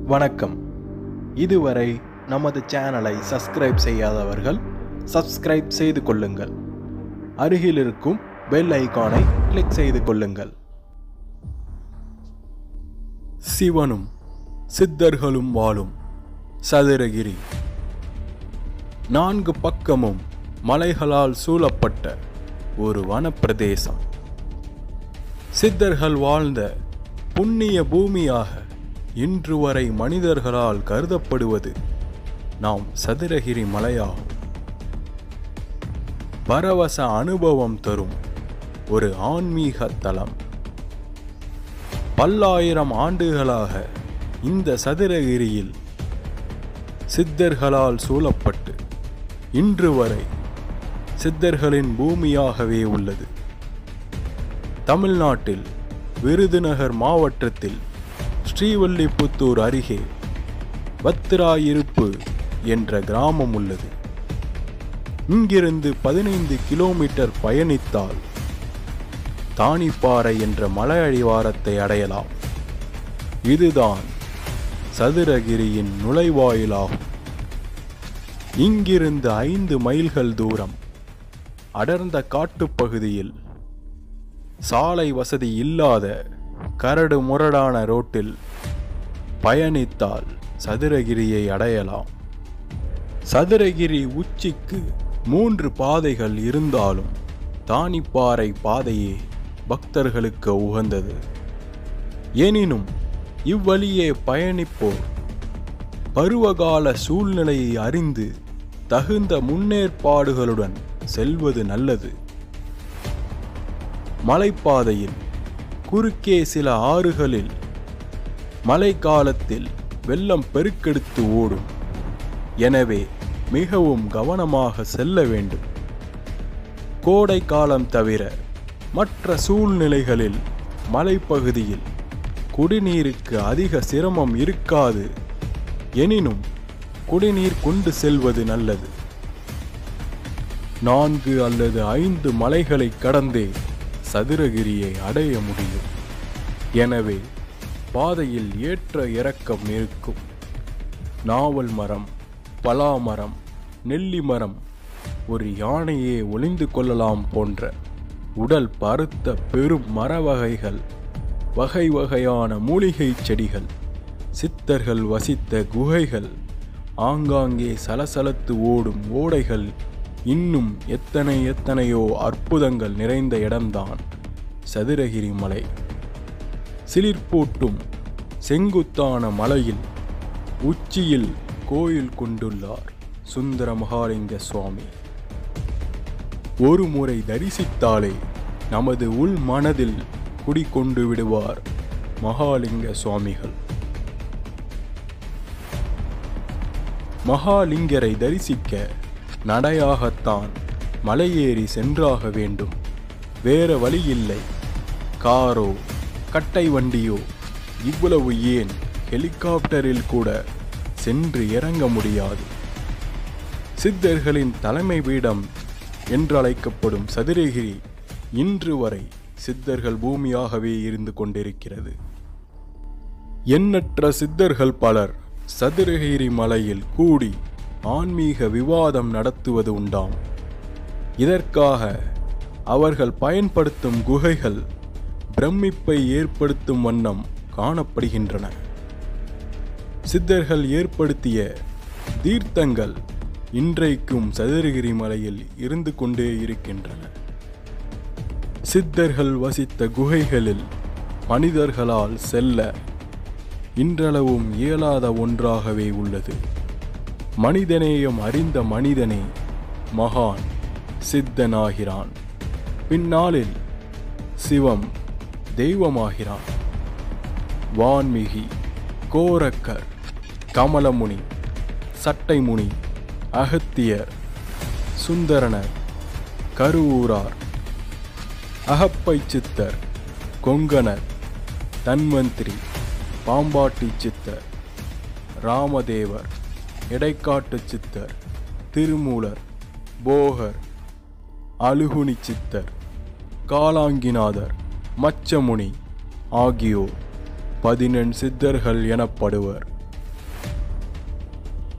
வணக்கம் இதுவரை நமது சேனலை சப்ஸ்கிரைப் செய்யாதவர்கள் சப்ஸ்கிரைப் செய்து கொள்ளுங்கள் அருகில் இருக்கும் பெல் ஐகானை கிளிக் செய்து கொள்ளுங்கள் சிவனும் சித்தர்களும் வாழும் சதுரகிரி நான்கு பக்கமும் மலைகளால் சூழப்பட்ட ஒரு வனப்பிரதேசம் சித்தர்கள் வாழ்ந்த புண்ணிய பூமியாக இன்று வரை மனிதர்களால் கருதப்படுவது நாம் சதுரகிரி மலையாகும் பரவச அனுபவம் தரும் ஒரு ஆன்மீக தலம் பல்லாயிரம் ஆண்டுகளாக இந்த சதுரகிரியில் சித்தர்களால் சூழப்பட்டு இன்று வரை சித்தர்களின் பூமியாகவே உள்ளது தமிழ்நாட்டில் விருதுநகர் மாவட்டத்தில் ஸ்ரீவல்லிபுத்தூர் அருகே வத்திராயிருப்பு என்ற கிராமம் உள்ளது இங்கிருந்து பதினைந்து கிலோமீட்டர் பயணித்தால் தானிப்பாறை என்ற மலை அடிவாரத்தை அடையலாம் இதுதான் சதுரகிரியின் நுழைவாயிலாகும் இங்கிருந்து ஐந்து மைல்கள் தூரம் அடர்ந்த காட்டுப்பகுதியில் சாலை வசதி இல்லாத கரடு முரடான ரோட்டில் பயணித்தால் சதுரகிரியை அடையலாம் சதுரகிரி உச்சிக்கு மூன்று பாதைகள் இருந்தாலும் தானிப்பாறை பாதையே பக்தர்களுக்கு உகந்தது எனினும் இவ்வழியே பயணிப்போர் பருவகால சூழ்நிலையை அறிந்து தகுந்த முன்னேற்பாடுகளுடன் செல்வது நல்லது மலைப்பாதையில் குறுக்கே சில ஆறுகளில் மழைக்காலத்தில் வெள்ளம் பெருக்கெடுத்து ஓடும் எனவே மிகவும் கவனமாக செல்ல வேண்டும் கோடை காலம் தவிர மற்ற சூழ்நிலைகளில் மலைப்பகுதியில் குடிநீருக்கு அதிக சிரமம் இருக்காது எனினும் குடிநீர் கொண்டு செல்வது நல்லது நான்கு அல்லது ஐந்து மலைகளை கடந்தே சதுரகிரியை அடைய முடியும் எனவே பாதையில் ஏற்ற இறக்கம் இருக்கும் நாவல் மரம் பலா மரம் நெல்லி மரம் ஒரு யானையே ஒளிந்து கொள்ளலாம் போன்ற உடல் பருத்த பெரும் மர வகைகள் வகை வகையான மூலிகை செடிகள் சித்தர்கள் வசித்த குகைகள் ஆங்காங்கே சலசலத்து ஓடும் ஓடைகள் இன்னும் எத்தனை எத்தனையோ அற்புதங்கள் நிறைந்த இடம்தான் சதுரகிரி மலை சிலிர்ப்பூட்டும் செங்குத்தான மலையில் உச்சியில் கோயில் கொண்டுள்ளார் சுந்தர மகாலிங்க சுவாமி ஒரு முறை தரிசித்தாலே நமது உள் மனதில் குடிகொண்டு விடுவார் மகாலிங்க சுவாமிகள் மகாலிங்கரை தரிசிக்க நடையாகத்தான் மலையேறி சென்றாக வேண்டும் வேற வழியில்லை காரோ கட்டை வண்டியோ இவ்வளவு ஏன் ஹெலிகாப்டரில் கூட சென்று இறங்க முடியாது சித்தர்களின் தலைமை பீடம் என்றழைக்கப்படும் சதுரகிரி இன்று வரை சித்தர்கள் பூமியாகவே இருந்து கொண்டிருக்கிறது எண்ணற்ற சித்தர்கள் பலர் சதுரகிரி மலையில் கூடி ஆன்மீக விவாதம் நடத்துவது உண்டாம் இதற்காக அவர்கள் பயன்படுத்தும் குகைகள் பிரமிப்பை ஏற்படுத்தும் வண்ணம் காணப்படுகின்றன சித்தர்கள் ஏற்படுத்திய தீர்த்தங்கள் இன்றைக்கும் சதுரகிரி மலையில் இருந்து கொண்டே இருக்கின்றன சித்தர்கள் வசித்த குகைகளில் மனிதர்களால் செல்ல இன்றளவும் இயலாத ஒன்றாகவே உள்ளது மனிதநேயம் அறிந்த மனிதனே மகான் சித்தனாகிறான் பின்னாளில் சிவம் தெய்வமாகிறான் வான்மிகி கோரக்கர் கமலமுனி சட்டைமுனி அகத்தியர் சுந்தரனர் கருவூரார் அகப்பை சித்தர் கொங்கணர் தன்வந்திரி பாம்பாட்டி சித்தர் ராமதேவர் இடைக்காட்டு சித்தர் திருமூலர் போகர் அழுகுனி சித்தர் காலாங்கிநாதர் மச்சமுனி ஆகியோர் பதினெண் சித்தர்கள் எனப்படுவர்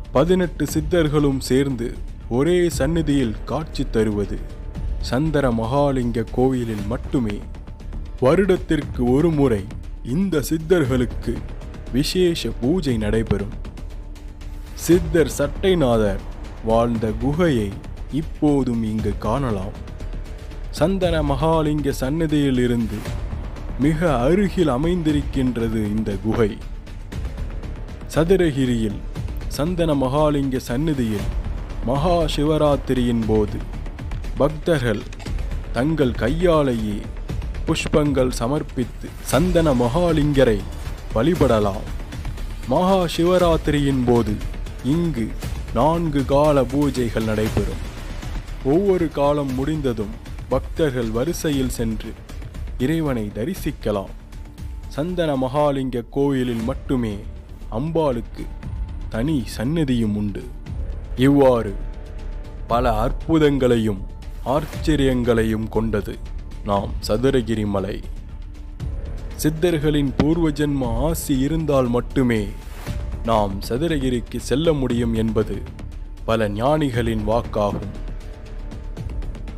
பதினெட்டு சித்தர்களும் சேர்ந்து ஒரே சந்நிதியில் காட்சி தருவது சந்தர மகாலிங்க கோயிலில் மட்டுமே வருடத்திற்கு ஒரு முறை இந்த சித்தர்களுக்கு விசேஷ பூஜை நடைபெறும் சித்தர் சட்டைநாதர் வாழ்ந்த குகையை இப்போதும் இங்கு காணலாம் சந்தன மகாலிங்க சன்னதியிலிருந்து மிக அருகில் அமைந்திருக்கின்றது இந்த குகை சதுரகிரியில் சந்தன மகாலிங்க சந்நிதியில் மகா சிவராத்திரியின் போது பக்தர்கள் தங்கள் கையாலேயே புஷ்பங்கள் சமர்ப்பித்து சந்தன மகாலிங்கரை வழிபடலாம் மகா சிவராத்திரியின் போது இங்கு நான்கு கால பூஜைகள் நடைபெறும் ஒவ்வொரு காலம் முடிந்ததும் பக்தர்கள் வரிசையில் சென்று இறைவனை தரிசிக்கலாம் சந்தன மகாலிங்க கோயிலில் மட்டுமே அம்பாளுக்கு தனி சன்னதியும் உண்டு இவ்வாறு பல அற்புதங்களையும் ஆச்சரியங்களையும் கொண்டது நாம் சதுரகிரி மலை சித்தர்களின் பூர்வ ஜென்ம ஆசி இருந்தால் மட்டுமே நாம் சதுரகிரிக்கு செல்ல முடியும் என்பது பல ஞானிகளின் வாக்காகும்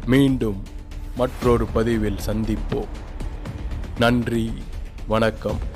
மீண்டும் மற்றொரு பதிவில் சந்திப்போம் நன்றி வணக்கம்